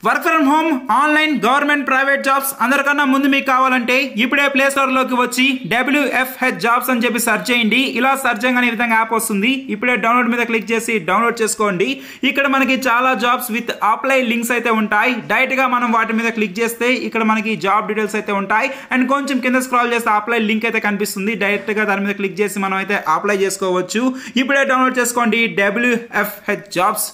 work from home online government private jobs అందరికన్నా ముందు మీకు కావాలంటే ఇప్పుడే ప్లే స్టోర్ లోకి వచ్చి డబ్ల్యూఎఫ్హెచ్ జాబ్స్ అని చెప్పి సెర్చ్ చేయండి ఇలా సెర్చ్ చేయగానే ఈ విధంగా యాప్ వస్తుంది ఇప్పుడే డౌన్లోడ్ మీద క్లిక్ చేసి డౌన్లోడ్ చేసుకోండి ఇక్కడ మనకి చాలా జాబ్స్ విత్ అప్లై లింక్స్ అయితే ఉంటాయి డైరెక్ట్ గా మనం వాటి మీద క్లిక్ చేస్తే ఇక్కడ మనకి జాబ్ డీటెయిల్స్ అయితే ఉంటాయి అండ్ కొంచెం కింద స్క్రాల్ చేస్తే అప్లై లింక్ అయితే కనిపిస్తుంది డైరెక్ట్ గా దాని మీద క్లిక్ చేసి మనం అయితే అప్లై చేసుకోవచ్చు ఇప్పుడే డౌన్లోడ్ చేసుకోండి WFH jobs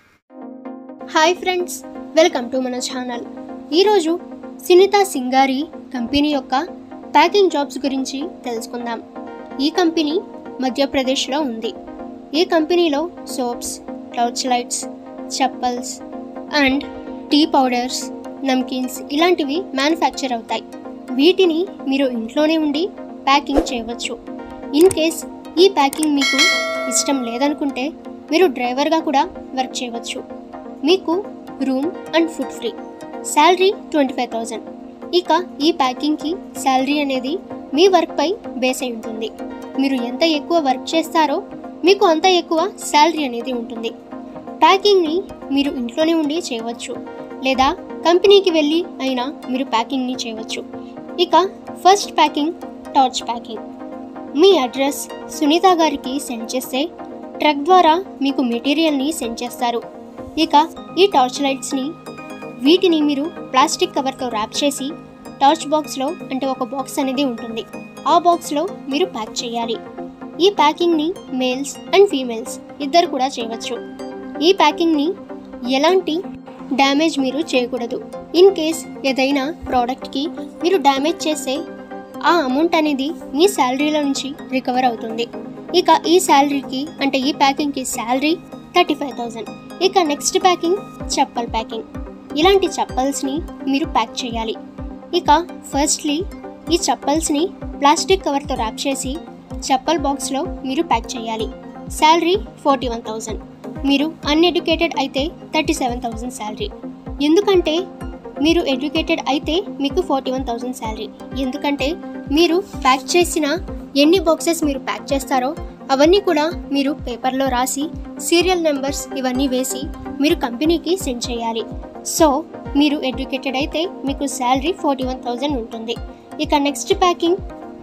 hi friends welcome to మన ఛానల్ ఈరోజు సునీత సింగారి కంపెనీ యొక్క ప్యాకింగ్ జాబ్స్ గురించి తెలుసుకుందాం ఈ కంపెనీ మధ్యప్రదేశ్లో ఉంది ఈ కంపెనీలో soaps torch lights chappals and tea powders namkeens ఇలాంటివి మ్యానుఫ్యాక్చర్ అవుతాయి వీటిని మీరు ఇంట్లోనే ఉండి ప్యాకింగ్ చేయవచ్చు ఇన్ కేస్ ఈ ప్యాకింగ్ మీకు ఇష్టం లేదనుకుంటే మీరు డ్రైవర్గా కూడా వర్క్ చేయవచ్చు మీకు room and food free salary twenty five thousand ఇక ఈ ప్యాకింగ్కి శాలరీ అనేది మీ వర్క్పై బేస్ అయి ఉంటుంది మీరు ఎంత ఎక్కువ వర్క్ చేస్తారో మీకు అంత ఎక్కువ శాలరీ అనేది ఉంటుంది ప్యాకింగ్ని మీరు ఇంట్లోనే ఉండి చేయవచ్చు లేదా కంపెనీకి వెళ్ళి అయినా మీరు ప్యాకింగ్ని చేయవచ్చు ఇక ఫస్ట్ ప్యాకింగ్ టార్చ్ ప్యాకింగ్ మీ అడ్రస్ సునీత గారికి సెండ్ చేస్తే ట్రక్ ద్వారా మీకు మెటీరియల్ని సెండ్ చేస్తారు ఇక ఈ టార్చ్ లైట్స్ని వీటిని మీరు ప్లాస్టిక్ కవర్తో ర్యాప్ చేసి టార్చ్ బాక్స్లో అంటే ఒక బాక్స్ అనేది ఉంటుంది ఆ బాక్స్లో మీరు ప్యాక్ చేయాలి ఈ ప్యాకింగ్ని మేల్స్ అండ్ ఫీమేల్స్ ఇద్దరు కూడా చేయవచ్చు ఈ ప్యాకింగ్ని ఎలాంటి డ్యామేజ్ మీరు చేయకూడదు ఇన్ కేస్ ఏదైనా ప్రోడక్ట్కి మీరు డ్యామేజ్ చేస్తే ఆ అమౌంట్ అనేది మీ శాలరీలో నుంచి రికవర్ అవుతుంది ఇక ఈ శాలరీకి అంటే ఈ ప్యాకింగ్కి శాలరీ థర్టీ ఫైవ్ థౌజండ్ ఇక నెక్స్ట్ ప్యాకింగ్ చెప్పల్ ప్యాకింగ్ ఇలాంటి చెప్పల్స్ని మీరు ప్యాక్ చేయాలి ఇక ఫస్ట్లీ ఈ చెప్పల్స్ని ప్లాస్టిక్ కవర్తో ర్యాప్ చేసి చెప్పల్ బాక్స్లో మీరు ప్యాక్ చేయాలి శాలరీ ఫార్టీ వన్ థౌజండ్ మీరు అన్ఎడ్యుకేటెడ్ అయితే థర్టీ సెవెన్ థౌజండ్ శాలరీ ఎందుకంటే మీరు ఎడ్యుకేటెడ్ అయితే మీకు ఫార్టీ వన్ థౌజండ్ శాలరీ ఎందుకంటే మీరు ప్యాక్ చేసిన ఎన్ని బాక్సెస్ మీరు ప్యాక్ చేస్తారో అవన్నీ కూడా మీరు పేపర్లో రాసి సీరియల్ నెంబర్స్ ఇవన్నీ వేసి మీరు కంపెనీకి సెండ్ చేయాలి సో మీరు ఎడ్యుకేటెడ్ అయితే మీకు శాలరీ ఫార్టీ వన్ థౌజండ్ ఉంటుంది ఇక next packing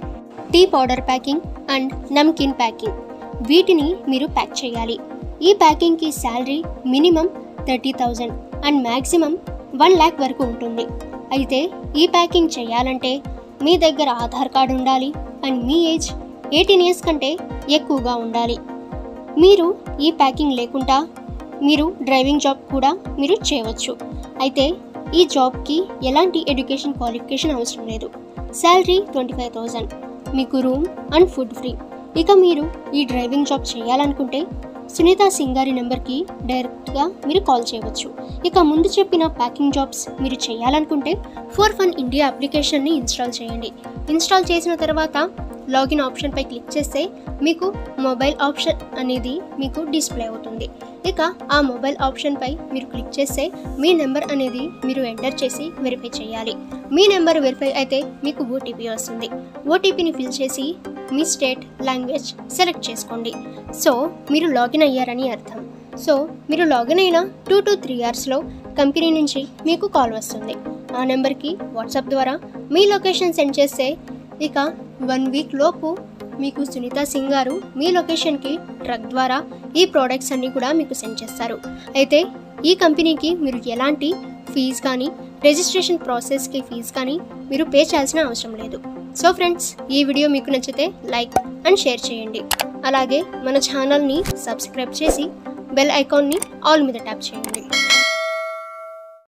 tea powder packing and namkeen packing వీటిని మీరు ప్యాక్ చేయాలి ఈ ప్యాకింగ్కి salary minimum thirty thousand and maximum one lakh వరకు ఉంటుంది అయితే ఈ ప్యాకింగ్ చేయాలంటే మీ దగ్గర ఆధార్ కార్డు ఉండాలి అండ్ మీ ఏజ్ ఎయిటీన్ ఇయర్స్ కంటే ఎక్కువగా ఉండాలి మీరు ఈ ప్యాకింగ్ లేకుండా మీరు డ్రైవింగ్ జాబ్ కూడా మీరు చేయవచ్చు అయితే ఈ జాబ్కి ఎలాంటి ఎడ్యుకేషన్ క్వాలిఫికేషన్ అవసరం లేదు శాలరీ ట్వంటీ ఫైవ్ థౌజండ్ మీకు రూమ్ అండ్ ఫుడ్ ఫ్రీ ఇక మీరు ఈ డ్రైవింగ్ జాబ్ చేయాలనుకుంటే సునీత సింగారి నెంబర్కి డైరెక్ట్గా మీరు కాల్ చేయవచ్చు ఇక ముందు చెప్పిన ప్యాకింగ్ జాబ్స్ మీరు చేయాలనుకుంటే ఫోర్ ఫన్ ఇండియా అప్లికేషన్ని ఇన్స్టాల్ చేయండి ఇన్స్టాల్ చేసిన తర్వాత లాగిన్ ఆప్షన్పై క్లిక్ చేస్తే మీకు మొబైల్ ఆప్షన్ అనేది మీకు డిస్ప్లే అవుతుంది ఇక ఆ మొబైల్ ఆప్షన్పై మీరు క్లిక్ చేస్తే మీ నెంబర్ అనేది మీరు ఎంటర్ చేసి వెరిఫై చేయాలి మీ నెంబర్ వెరిఫై అయితే మీకు ఓటీపీ వస్తుంది ఓటీపీని ఫిల్ చేసి మీ స్టేట్ లాంగ్వేజ్ సెలెక్ట్ చేసుకోండి సో మీరు లాగిన్ అయ్యారని అర్థం సో మీరు లాగిన్ అయిన టూ టు త్రీ అవర్స్లో కంపెనీ నుంచి మీకు కాల్ వస్తుంది ఆ నెంబర్కి వాట్సాప్ ద్వారా మీ లొకేషన్ సెండ్ చేస్తే ఇక వన్ వీక్ లోపు మీకు సునీత సింగ్ గారు మీ లొకేషన్కి ట్రక్ ద్వారా ఈ ప్రోడక్ట్స్ అన్నీ కూడా మీకు సెండ్ చేస్తారు అయితే ఈ కంపెనీకి మీరు ఎలాంటి ఫీజు కానీ రిజిస్ట్రేషన్ ప్రాసెస్కి ఫీజు కానీ మీరు పే చేయాల్సిన అవసరం లేదు సో ఫ్రెండ్స్ ఈ వీడియో మీకు నచ్చితే లైక్ అండ్ షేర్ చేయండి అలాగే మన ఛానల్ని సబ్స్క్రైబ్ చేసి బెల్ ఐకాన్ని ఆల్ మీద ట్యాప్ చేయండి